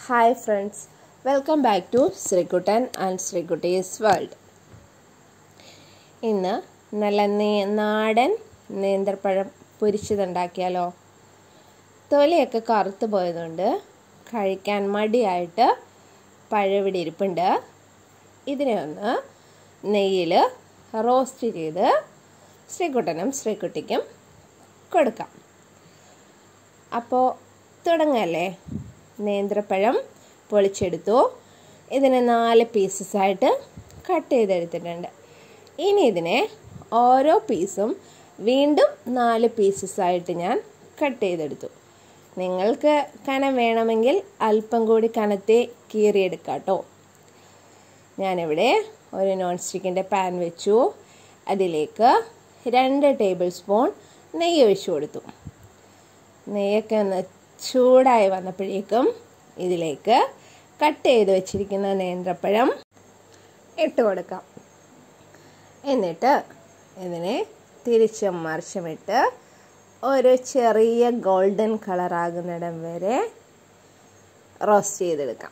hi friends welcome back to Sreekuttan and Sreekutty's world ഇന്ന് നല്ല നേ നാടൻ നേന്ത്രപ്പഴം പൊരിച്ചതുണ്ടാക്കിയാലോ തൊലിയൊക്കെ കറുത്ത് പോയതുകൊണ്ട് കഴിക്കാൻ മടിയായിട്ട് പഴവിടെ ഇരിപ്പുണ്ട് ഇതിനെ ഒന്ന് നെയ്യിൽ റോസ്റ്റ് ചെയ്ത് ശ്രീകുട്ടനും ശ്രീകുട്ടിക്കും കൊടുക്കാം അപ്പോൾ തുടങ്ങല്ലേ നേന്ത്രപ്പഴം പൊളിച്ചെടുത്തു ഇതിനെ നാല് പീസസ് ആയിട്ട് കട്ട് ചെയ്തെടുത്തിട്ടുണ്ട് ഇനി ഇതിനെ ഓരോ പീസും വീണ്ടും നാല് പീസസ് ആയിട്ട് ഞാൻ കട്ട് ചെയ്തെടുത്തു നിങ്ങൾക്ക് കനം വേണമെങ്കിൽ അല്പം കൂടി കനത്തെ കീറിയെടുക്കാം കേട്ടോ ഞാനിവിടെ ഒരു നോൺ സ്റ്റിക്കിൻ്റെ പാൻ വെച്ചു അതിലേക്ക് രണ്ട് ടേബിൾ സ്പൂൺ നെയ്യ് ഒഴിച്ചു കൊടുത്തു നെയ്യൊക്കെ ഒന്ന് ചൂടായി വന്നപ്പോഴേക്കും ഇതിലേക്ക് കട്ട് ചെയ്ത് വെച്ചിരിക്കുന്ന നേന്ത്രപ്പഴം ഇട്ട് കൊടുക്കാം എന്നിട്ട് ഇതിനെ തിരിച്ചും മറിച്ചുമിട്ട് ഒരു ചെറിയ ഗോൾഡൻ കളറാകുന്നിടം വരെ റോസ്റ്റ് ചെയ്തെടുക്കാം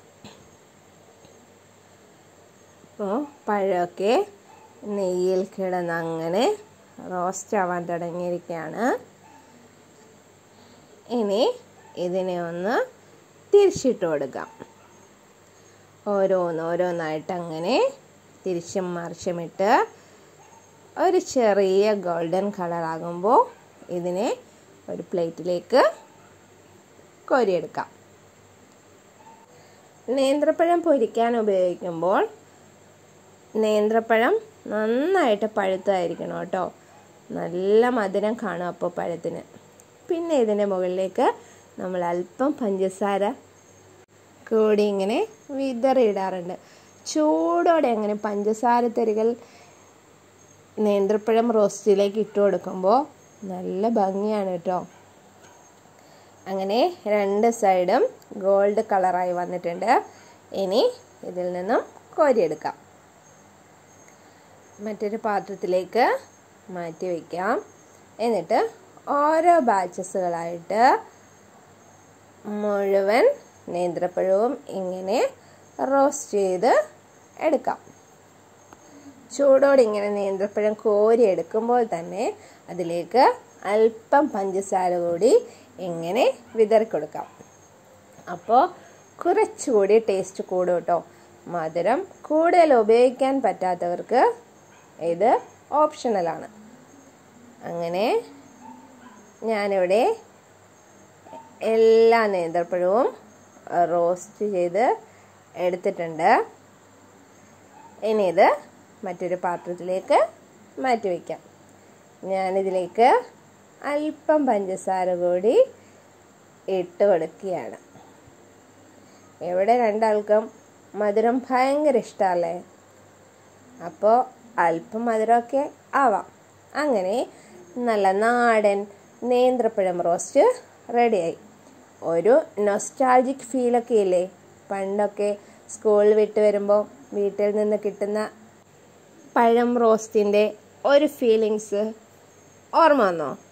അപ്പോൾ പഴമൊക്കെ നെയ്യിൽ കിടന്ന് അങ്ങനെ റോസ്റ്റ് ആവാൻ തുടങ്ങിയിരിക്കുകയാണ് ഇനി ഇതിനെ ഒന്ന് തിരിച്ചിട്ട് കൊടുക്കാം ഓരോന്ന് ഓരോന്നായിട്ട് അങ്ങനെ തിരിച്ചും മറിച്ചുമിട്ട് ഒരു ചെറിയ ഗോൾഡൻ കളറാകുമ്പോൾ ഇതിനെ ഒരു പ്ലേറ്റിലേക്ക് കോരിയെടുക്കാം നേന്ത്രപ്പഴം പൊരിക്കാൻ ഉപയോഗിക്കുമ്പോൾ നേന്ത്രപ്പഴം നന്നായിട്ട് പഴുത്തായിരിക്കണം കേട്ടോ നല്ല മധുരം കാണും അപ്പോൾ പഴത്തിന് പിന്നെ ഇതിൻ്റെ മുകളിലേക്ക് നമ്മൾ അല്പം പഞ്ചസാര കൂടി ഇങ്ങനെ വിതറിയിടാറുണ്ട് ചൂടോടെ അങ്ങനെ പഞ്ചസാര തരികൾ നേന്ത്രപ്പഴം റോസ്റ്റിലേക്ക് ഇട്ട് കൊടുക്കുമ്പോൾ നല്ല ഭംഗിയാണ് കേട്ടോ അങ്ങനെ രണ്ട് സൈഡും ഗോൾഡ് കളറായി വന്നിട്ടുണ്ട് ഇനി ഇതിൽ നിന്നും കോരിയെടുക്കാം മറ്റൊരു പാത്രത്തിലേക്ക് മാറ്റി വയ്ക്കാം എന്നിട്ട് ഓരോ ബാച്ചസുകളായിട്ട് മുഴുവൻ നേന്ത്രപ്പഴവും ഇങ്ങനെ റോസ്റ്റ് ചെയ്ത് എടുക്കാം ചൂടോടെ ഇങ്ങനെ നേന്ത്രപ്പഴം കോരി എടുക്കുമ്പോൾ തന്നെ അതിലേക്ക് അല്പം പഞ്ചസാര കൂടി ഇങ്ങനെ വിതറി കൊടുക്കാം അപ്പോൾ കുറച്ചുകൂടി ടേസ്റ്റ് കൂടും കേട്ടോ മധുരം കൂടുതൽ ഉപയോഗിക്കാൻ പറ്റാത്തവർക്ക് ഇത് ഓപ്ഷണലാണ് അങ്ങനെ ഞാനിവിടെ എല്ലാ നേന്ത്രപ്പഴവും റോസ്റ്റ് ചെയ്ത് എടുത്തിട്ടുണ്ട് ഇനി ഇത് മറ്റൊരു പാത്രത്തിലേക്ക് മാറ്റി വയ്ക്കാം ഞാനിതിലേക്ക് അല്പം പഞ്ചസാര കൂടി ഇട്ട് കൊടുക്കുകയാണ് ഇവിടെ രണ്ടാൾക്കും മധുരം ഭയങ്കര ഇഷ്ടമല്ലേ അപ്പോൾ അല്പം മധുരമൊക്കെ ആവാം അങ്ങനെ നല്ല നാടൻ നേന്ത്രപ്പഴം റോസ്റ്റ് റെഡിയായി ഒരു നൊസ്റ്റാൾജിക് ഫീലൊക്കെ ഇല്ലേ പണ്ടൊക്കെ സ്കൂൾ വിട്ട് വരുമ്പോൾ വീട്ടിൽ നിന്ന് കിട്ടുന്ന പഴം റോസ്റ്റിൻ്റെ ഒരു ഫീലിങ്സ് ഓർമ്മ വന്നോ